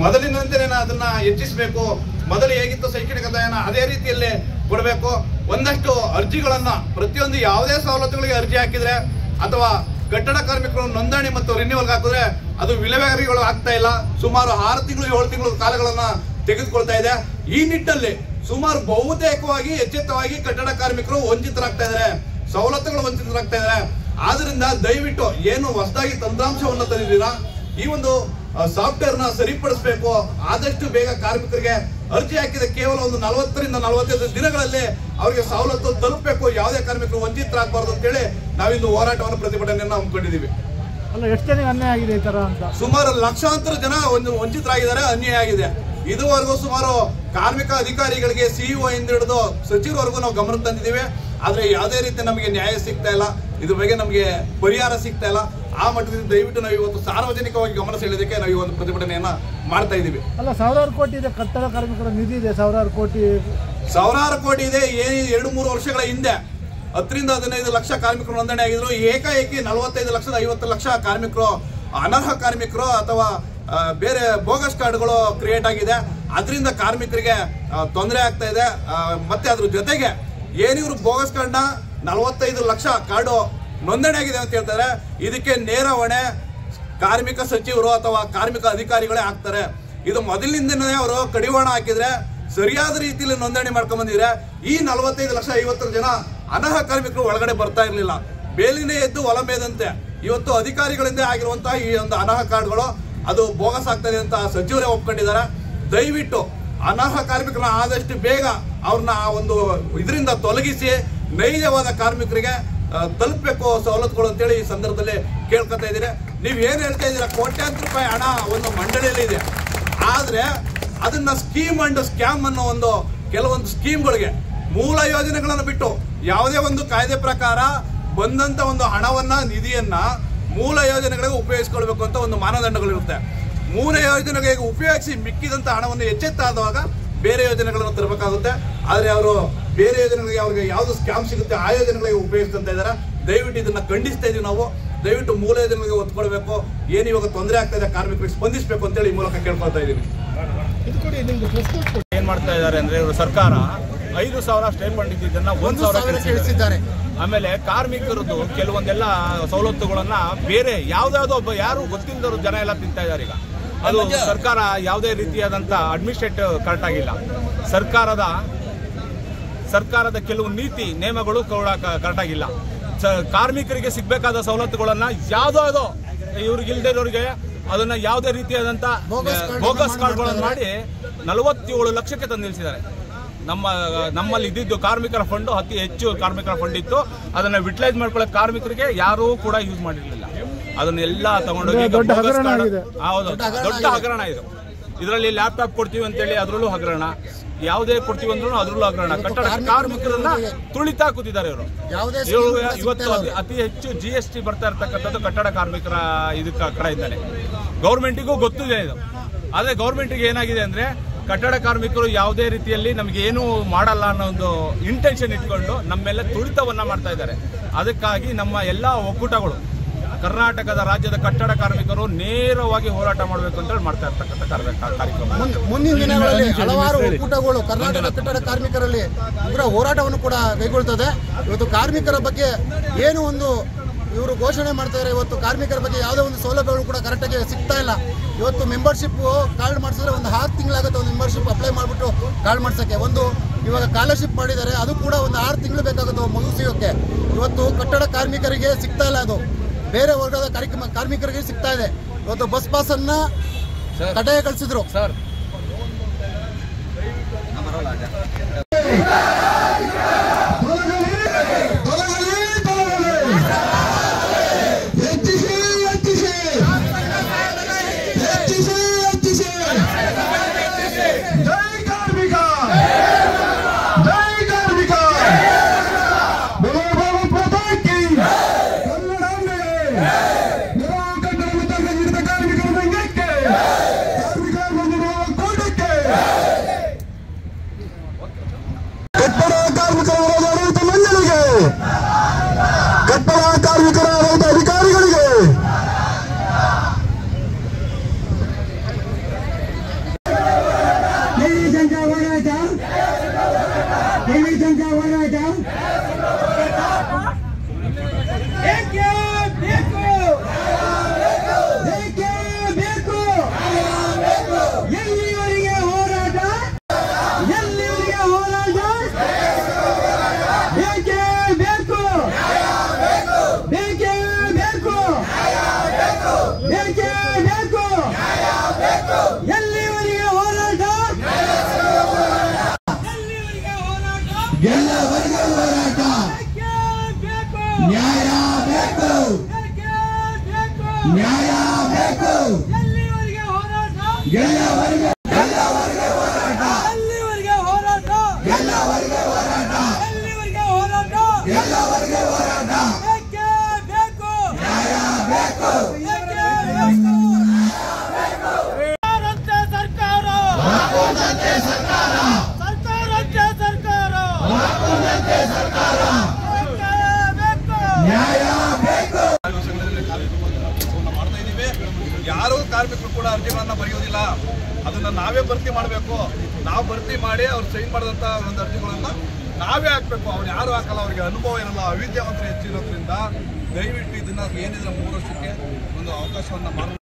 ಮೊದಲಿನಂತೆ ಅದನ್ನ ಹೆಚ್ಚಿಸಬೇಕು ಮೊದಲು ಹೇಗಿತ್ತು ಶೈಕ್ಷಣಿಕ ದಾನ ಅದೇ ರೀತಿಯಲ್ಲಿ ಕೊಡಬೇಕು ಒಂದಷ್ಟು ಅರ್ಜಿಗಳನ್ನ ಪ್ರತಿಯೊಂದು ಯಾವುದೇ ಸವಲತ್ತುಗಳಿಗೆ ಅರ್ಜಿ ಹಾಕಿದ್ರೆ ಅಥವಾ ಕಟ್ಟಡ ಕಾರ್ಮಿಕರು ನೋಂದಣಿ ಮತ್ತು ರಿನ್ಯೂವಲ್ ಹಾಕಿದ್ರೆ ಅದು ವಿಲೇವಾರಿಗಳು ಆಗ್ತಾ ಇಲ್ಲ ಸುಮಾರು ಆರು ತಿಂಗಳು ಏಳು ತಿಂಗಳು ಕಾಲಗಳನ್ನ ತೆಗೆದುಕೊಳ್ತಾ ಇದೆ ಈ ನಿಟ್ಟಲ್ಲಿ ಸುಮಾರು ಬಹುತೇಕವಾಗಿ ಎಚ್ಚೆತ್ತವಾಗಿ ಕಟ್ಟಡ ಕಾರ್ಮಿಕರು ವಂಚಿತರಾಗ್ತಾ ಇದ್ದಾರೆ ಸವಲತ್ತುಗಳು ವಂಚಿತರಾಗ್ತಾ ಇದ್ದಾರೆ ಆದ್ರಿಂದ ದಯವಿಟ್ಟು ಏನು ಹೊಸದಾಗಿ ತಂತ್ರಾಂಶವನ್ನು ತಂದಿದ್ದೀರಾ ಈ ಒಂದು ಸಾಫ್ಟ್ವೇರ್ ನ ಸರಿಪಡಿಸಬೇಕು ಆದಷ್ಟು ಬೇಗ ಕಾರ್ಮಿಕರಿಗೆ ಅರ್ಜಿ ಹಾಕಿದ ಕೇವಲ ಒಂದು ನಲವತ್ತರಿಂದ ನಲವತ್ತೈದು ದಿನಗಳಲ್ಲಿ ಅವರಿಗೆ ಸವಲತ್ತು ತಲುಪಬೇಕು ಯಾವುದೇ ಕಾರ್ಮಿಕರು ವಂಚಿತರಾಗಬಾರ್ದು ಅಂತೇಳಿ ನಾವಿಂದು ಹೋರಾಟವನ್ನು ಪ್ರತಿಭಟನೆಯನ್ನು ಹಮ್ಮಿಕೊಂಡಿದ್ದೀವಿ ಅಲ್ಲ ಎಷ್ಟು ಜನಕ್ಕೆ ಅನ್ಯಾಯ ಆಗಿದೆ ಈ ತರ ಅಂತ ಸುಮಾರು ಲಕ್ಷಾಂತರ ಜನ ಒಂದು ವಂಚಿತರಾಗಿದ್ದಾರೆ ಅನ್ಯಾಯ ಆಗಿದೆ ಇದುವರೆಗೂ ಸುಮಾರು ಕಾರ್ಮಿಕ ಅಧಿಕಾರಿಗಳಿಗೆ ಸಿಇಒ ಇಂದ ಹಿಡಿದು ಸಚಿವರವರೆಗೂ ನಾವು ಗಮನ ತಂದಿದ್ದೀವಿ ಆದ್ರೆ ಯಾವುದೇ ರೀತಿ ನಮಗೆ ನ್ಯಾಯ ಸಿಗ್ತಾ ಇಲ್ಲ ಇದ್ರ ಬಗ್ಗೆ ನಮಗೆ ಪರಿಹಾರ ಸಿಗ್ತಾ ಇಲ್ಲ ಆ ಮಟ್ಟದಿಂದ ದಯವಿಟ್ಟು ನಾವು ಇವತ್ತು ಸಾರ್ವಜನಿಕವಾಗಿ ಗಮನ ಸೆಳೆಯೋದಕ್ಕೆ ನಾವು ಈ ಒಂದು ಪ್ರತಿಭಟನೆಯನ್ನ ಮಾಡ್ತಾ ಇದ್ದೀವಿ ಅಲ್ಲ ಸಾವಿರಾರು ಕೋಟಿ ಇದೆ ಕಟ್ಟಡ ಕಾರ್ಮಿಕರ ನಿಧಿ ಇದೆ ಸಾವಿರಾರು ಕೋಟಿ ಸಾವಿರಾರು ಕೋಟಿ ಇದೆ ಏನ್ ಎರಡು ಮೂರು ವರ್ಷಗಳ ಹಿಂದೆ ಹತ್ತರಿಂದ ಹದಿನೈದು ಲಕ್ಷ ಕಾರ್ಮಿಕರು ನೋಂದಣಿ ಆಗಿದ್ರು ಏಕಾಏಕಿ ನಲವತ್ತೈದು ಲಕ್ಷದ ಐವತ್ತು ಲಕ್ಷ ಕಾರ್ಮಿಕರು ಅನರ್ಹ ಕಾರ್ಮಿಕರು ಅಥವಾ ಆ, ಬೇರೆ ಬೋಗಸ್ ಕಾರ್ಡ್ಗಳು ಕ್ರಿಯೇಟ್ ಆಗಿದೆ ಅದರಿಂದ ಕಾರ್ಮಿಕರಿಗೆ ತೊಂದರೆ ಆಗ್ತಾ ಇದೆ ಆ, ಮತ್ತೆ ಅದ್ರ ಜೊತೆಗೆ ಏನಿವರು ಬೋಗಸ್ ಕಾರ್ಡ್ನ ನಲವತ್ತೈದು ಲಕ್ಷ ಕಾರ್ಡು ನೋಂದಣಿ ಆಗಿದೆ ಅಂತ ಹೇಳ್ತಾರೆ ಇದಕ್ಕೆ ನೇರ ಹೊಣೆ ಕಾರ್ಮಿಕ ಸಚಿವರು ಅಥವಾ ಕಾರ್ಮಿಕ ಅಧಿಕಾರಿಗಳೇ ಆಗ್ತಾರೆ ಇದು ಮೊದಲಿನಿಂದನೇ ಅವರು ಕಡಿವಾಣ ಹಾಕಿದ್ರೆ ಸರಿಯಾದ ರೀತಿಯಲ್ಲಿ ನೋಂದಣಿ ಮಾಡ್ಕೊಂಡ್ ಬಂದಿದ್ರೆ ಈ ನಲವತ್ತೈದು ಲಕ್ಷ ಐವತ್ತರ ಜನ ಅನರ್ಹ ಕಾರ್ಮಿಕರು ಒಳಗಡೆ ಬರ್ತಾ ಇರಲಿಲ್ಲ ಬೇಲಿನೇ ಎದ್ದು ಹೊಲ ಮೇದಂತೆ ಇವತ್ತು ಅಧಿಕಾರಿಗಳಿಂದ ಆಗಿರುವಂತಹ ಈ ಒಂದು ಅನರ್ಹ ಕಾರ್ಡ್ಗಳು ಅದು ಬೋಗಸ್ ಆಗ್ತದೆ ಅಂತ ಸಚಿವರೇ ಒಪ್ಕೊಂಡಿದ್ದಾರೆ ದಯವಿಟ್ಟು ಅನರ್ಹ ಕಾರ್ಮಿಕರನ್ನ ಆದಷ್ಟು ಬೇಗ ಅವ್ರನ್ನ ಆ ಒಂದು ಇದರಿಂದ ತೊಲಗಿಸಿ ನೈಜವಾದ ಕಾರ್ಮಿಕರಿಗೆ ಆ, ತಲುಪಬೇಕು ಸವಲತ್ತುಗಳು ಅಂತೇಳಿ ಈ ಸಂದರ್ಭದಲ್ಲಿ ಕೇಳ್ಕೊತಾ ಇದ್ದೀರಿ ನೀವು ಏನ್ ಹೇಳ್ತಾ ಇದ್ದೀರಾ ಕೋಟ್ಯಾಂತರ ರೂಪಾಯಿ ಹಣ ಒಂದು ಮಂಡಳಿಯಲ್ಲಿ ಇದೆ ಆದ್ರೆ ಅದನ್ನ ಸ್ಕೀಮ್ ಅಂಡ್ ಸ್ಕ್ಯಾಮ್ ಅನ್ನೋ ಒಂದು ಕೆಲವೊಂದು ಸ್ಕೀಮ್ಗಳಿಗೆ ಮೂಲ ಯೋಜನೆಗಳನ್ನು ಬಿಟ್ಟು ಯಾವುದೇ ಒಂದು ಕಾಯ್ದೆ ಪ್ರಕಾರ ಬಂದಂತ ಒಂದು ಹಣವನ್ನ ನಿಧಿಯನ್ನ ಮೂಲ ಯೋಜನೆಗಳಿಗೆ ಉಪಯೋಗಿಸ್ಕೊಳ್ಬೇಕು ಅಂತ ಒಂದು ಮಾನದಂಡಗಳಿರುತ್ತೆ ಮೂಲ ಯೋಜನೆಗಳಿಗೆ ಉಪಯೋಗಿಸಿ ಮಿಕ್ಕಿದಂತ ಹಣವನ್ನು ಎಚ್ಚೆತ್ತಾದಾಗ ಬೇರೆ ಯೋಜನೆಗಳನ್ನು ತರಬೇಕಾಗುತ್ತೆ ಆದ್ರೆ ಅವರು ಬೇರೆ ಯೋಜನೆಗಳಿಗೆ ಅವ್ರಿಗೆ ಯಾವ್ದು ಸ್ಕ್ಯಾಮ್ ಸಿಗುತ್ತೆ ಆ ಯೋಜನೆಗಳಿಗೆ ಉಪಯೋಗಿಸ್ತಾ ಇದ್ದಾರೆ ದಯವಿಟ್ಟು ಇದನ್ನ ಖಂಡಿಸ್ತಾ ಇದೀವಿ ನಾವು ದಯವಿಟ್ಟು ಮೂಲ ಯೋಜನೆಗಳಿಗೆ ಒತ್ಕೊಳ್ಬೇಕು ಏನು ಇವಾಗ ತೊಂದರೆ ಆಗ್ತಾ ಇದೆ ಕಾರ್ಮಿಕರಿಗೆ ಸ್ಪಂದಿಸಬೇಕು ಅಂತೇಳಿ ಈ ಮೂಲಕ ಕೇಳ್ಕೊಳ್ತಾ ಇದ್ದೀನಿ ಏನ್ ಮಾಡ್ತಾ ಇದ್ದಾರೆ ಅಂದ್ರೆ ಇವರು ಸರ್ಕಾರ ಐದು ಸಾವಿರ ಸ್ಟೈಪಂಡ್ ಇದ್ದಿದ್ದನ್ನ ಒಂದ್ ಸಾವಿರ ಇಳಿಸಿದ್ದಾರೆ ಆಮೇಲೆ ಕಾರ್ಮಿಕರದ್ದು ಕೆಲವೊಂದೆಲ್ಲ ಸವಲತ್ತುಗಳನ್ನ ಬೇರೆ ಯಾವ್ದಾವ್ದೋ ಒಬ್ಬ ಯಾರು ಗೊತ್ತಿಲ್ಲದವರು ಜನ ಎಲ್ಲ ತಿಂತಾ ಇದ್ದಾರೆ ಈಗ ಅದು ಸರ್ಕಾರ ಯಾವುದೇ ರೀತಿಯಾದಂತ ಅಡ್ಮಿನಿಸ್ಟ್ರೇಟಿವ್ ಕರೆಕ್ಟ್ ಆಗಿಲ್ಲ ಸರ್ಕಾರದ ಸರ್ಕಾರದ ಕೆಲವು ನೀತಿ ನಿಯಮಗಳು ಕರೆಕ್ಟ್ ಆಗಿಲ್ಲ ಸ- ಕಾರ್ಮಿಕರಿಗೆ ಸಿಗ್ಬೇಕಾದ ಸವಲತ್ತುಗಳನ್ನ ಯಾವ್ದಾವ್ದೋ ಇವ್ರಿಗೆ ಇಲ್ದೇ ಇರೋರಿಗೆ ಅದನ್ನ ಯಾವುದೇ ರೀತಿಯಾದಂತ ಬೋಗಸ್ ಕಾರ್ಡ್ಗಳನ್ನು ಮಾಡಿ ನಲವತ್ತೇಳು ಲಕ್ಷಕ್ಕೆ ತಂದು ನಿಲ್ಲಿಸಿದ್ದಾರೆ ನಮ್ಮ ನಮ್ಮಲ್ಲಿ ಇದ್ದಿದ್ದು ಕಾರ್ಮಿಕರ ಫಂಡ್ ಅತಿ ಹೆಚ್ಚು ಕಾರ್ಮಿಕರ ಫಂಡ್ ಇತ್ತು ಅದನ್ನ ಯುಟಿಲೈಸ್ ಮಾಡ್ಕೊಳ್ಳೋ ಕಾರ್ಮಿಕರಿಗೆ ಯಾರೂ ಕೂಡ ಯೂಸ್ ಮಾಡಿರ್ಲಿಲ್ಲ ಅದನ್ನೆಲ್ಲ ತಗೊಂಡೋಗಿ ಈಗ ದೊಡ್ಡ bogus ಹಗರಣ card- ಆಗಿದೆ. ಹೌದು ದೊಡ್ಡ ಹಗರಣ ಇದು ಇದರಲ್ಲಿ ಲ್ಯಾಪ್ಟಾಪ್ ಕೊಡ್ತೀವಿ ಅಂತೇಳಿ ಅದ್ರಲ್ಲೂ ಹಗರಣ ಯಾವುದೇ ಕೊಡ್ತೀವಿ ಅಂದ್ರೂ ಅದ್ರಲ್ಲೂ ಹಗರಣ ಕಟ್ಟಡ ಕಾರ್ಮಿಕರನ್ನ ತುಳಿತಾ ಕೂತಿದ್ದಾರೆ ಇವರು ಇವರು ಇವತ್ತು ಅತಿ- ಅತಿ ಹೆಚ್ಚು ಜಿ ಎಸ್ ಟಿ ಬರ್ತಾ ಇರ್ತಕ್ಕಂಥದ್ದು ಕಟ್ಟಡ ಕಾರ್ಮಿಕರ ಇದಕ್ಕ ಕಡೆಯಿಂದಾನೆ ಗೌರ್ಮೆಂಟಿಗೂ ಗೊತ್ತಿದೆ ಇದು ಆದ್ರೆ ಗೌರ್ಮೆಂಟಿಗೆ ಏನಾಗಿದೆ ಅಂದ್ರೆ ಕಟ್ಟಡ ಕಾರ್ಮಿಕರು ಯಾವುದೇ ರೀತಿಯಲ್ಲಿ ನಮಗೆ ಏನು ಮಾಡಲ್ಲ ಅನ್ನೋ ಒಂದು ಇಂಟೆನ್ಷನ್ ಇಟ್ಕೊಂಡು ನಮ್ಮೆಲ್ಲ ತುಳಿತವನ್ನ ಮಾಡ್ತಾ ಇದ್ದಾರೆ ಅದಕ್ಕಾಗಿ ನಮ್ಮ ಎಲ್ಲ ಒಕ್ಕೂಟಗಳು ಕರ್ನಾಟಕದ ರಾಜ್ಯದ ಕಟ್ಟಡ ಕಾರ್ಮಿಕರು ನೇರವಾಗಿ ಹೋರಾಟ ಮಾಡಬೇಕು ಅಂತ ಹೇಳಿ ಮಾಡ್ತಾ ಇರ್ತಕ್ಕಂಥ ಕಾರ್ಯ- ಕಾರ್ಯಕ್ರಮ ಮುನ್- ಮುಂದಿನ ದಿನಗಳಲ್ಲಿ ಹಲವಾರು ಒಕ್ಕೂಟಗಳು ಕರ್ನಾಟಕ ಕಟ್ಟಡ ಕಾರ್ಮಿಕರಲ್ಲಿ ಉಗ್ರ ಹೋರಾಟವನ್ನು ಕೂಡ ಕೈಗೊಳ್ತದೆ ಇವತ್ತು ಕಾರ್ಮಿಕರ ಬಗ್ಗೆ ಏನು ಒಂದು ಇವರು ಘೋಷಣೆ ಮಾಡ್ತಾರೆ ಇವತ್ತು ಕಾರ್ಮಿಕರ ಬಗ್ಗೆ ಯಾವುದೇ ಒಂದು ಸೌಲಭ್ಯಗಳು ಕೂಡ ಕರೆಕ್ಟಾಗಿ ಸಿಗ್ತಾ ಇಲ್ಲ ಇವತ್ತು ಮೆಂಬರ್ಶಿಪ್ ಕಾರ್ಡ್ ಮಾಡಿಸಿದ್ರೆ ಒಂದು ಆರು ತಿಂಗಳಾಗುತ್ತೆ ಒಂದು ಮೆಂಬರ್ಶಿಪ್ ಅಪ್ಲೈ ಮಾಡಿಬಿಟ್ಟು ಕಾರ್ಡ್ ಮಾಡ್ಸೋಕ್ಕೆ ಒಂದು ಇವಾಗ ಸ್ಕಾಲರ್ಶಿಪ್ ಮಾಡಿದ್ದಾರೆ ಅದು ಕೂಡ ಒಂದು ಆರು ತಿಂಗಳು ಬೇಕಾಗುತ್ತೆ ಮಗು ಸಿಗೋಕ್ಕೆ ಇವತ್ತು ಕಟ್ಟಡ ಕಾರ್ಮಿಕರಿಗೆ ಸಿಗ್ತಾ ಇಲ್ಲ ಅದು ಬೇರೆ ವರ್ಗದ ಕಾರ್ಯಕ್ರಮ ಕಾರ್ಮಿಕರಿಗೆ ಸಿಗ್ತಾ ಇದೆ ಇವತ್ತು ಬಸ್ ಪಾಸ್ ಅನ್ನ ಕಡ್ಡಾಯ ಕಳಿಸಿದ್ರು ಸರ್ ಎಲ್ಲಿ ತನಕ ಹೋರಾಟ ಬೇಕೇ ಬೇಕು ಬೇಕೇ ಬೇಕು ಎಲ್ಲಿವರೆಗೆ ಹೋರಾಟ ಎಲ್ಲಿವರೆಗೆ ಹೋರಾಟ ಬೇಕೇ ಬೇಕು ಬೇಕೇ ಬೇಕು ಬೇಕೇ ಬೇಕು ಎಲ್ಲಿವರೆಗೆ ಹೋರಾಟ ಎಲ್ಲಿವರೆಗೆ ಹೋರಾಟ ಎಲ್ಲವರೆಗೆ ಹೋರಾಟ ಬೇಕೇ ಬೇಕು ನ್ಯಾಯ ಬೇಕು ಬೇಕೇ ಬೇಕು ನ್ಯಾಯ ಬೇಕು ಎಲ್ಲಿವರೆಗೆ ಹೋರಾಟ ಎಲ್ಲವರೆಗೆ ಎಲ್ಲಿವರೆಗೆ ಹೋರಾಟ ಎಲ್ಲವರೆಗೆ ಹೋರಾಟ ಎಲ್ಲಿವರೆಗೆ ಹೋರಾಟ ಎಲ್ಲವರೆಗೆ ಹೋರಾಟ ಬೇಕೇ ಬೇಕು ನ್ಯಾಯ ಬೇಕು ಬೇಕೇ ಬೇಕು ಸರ್ಕಾರಂತೆ ಸರ್ಕಾರ ಸರ್ಕಾರಂತೆ ಸರ್ಕಾರ ಬೇಕೇ ಬೇಕು ನ್ಯಾಯ ಬೇಕು ವರ್ಷಗಳಲ್ಲಿ ಕಾರ್ಯಕ್ರಮವನ್ನು ಮಾಡ್ತಾ ಇದ್ದೀವಿ ಯಾರೂ ಕಾರ್ಮಿಕರು ಕೂಡ ಅರ್ಜಿಗಳನ್ನ ಬರೆಯೋದಿಲ್ಲ ಅದನ್ನ ನಾವೇ ಭರ್ತಿ ಮಾಡಬೇಕು ನಾವು ಭರ್ತಿ ಮಾಡಿ ಅವ್ರು ಸೈನ್ ಮಾಡಿದಂಥ ಒಂದು ಅರ್ಜಿಗಳನ್ನ ನಾವೇ ಹಾಕ್ಬೇಕು ಅವ್ರು ಯಾರು ಹಾಕಲ್ಲ ಅವ್ರಿಗೆ ಅನುಭವ ಇರಲ್ಲ ಅವಿದ್ಯಾವಂತರು ಹೆಚ್ಚಿರೋದ್ರಿಂದ ದಯವಿಟ್ಟು ಇದನ್ನ ಏನಿದ್ರೆ ಮೂರು ವರ್ಷಕ್ಕೆ ಒಂದು ಅವಕಾಶವನ್ನ ಮಾಡಿ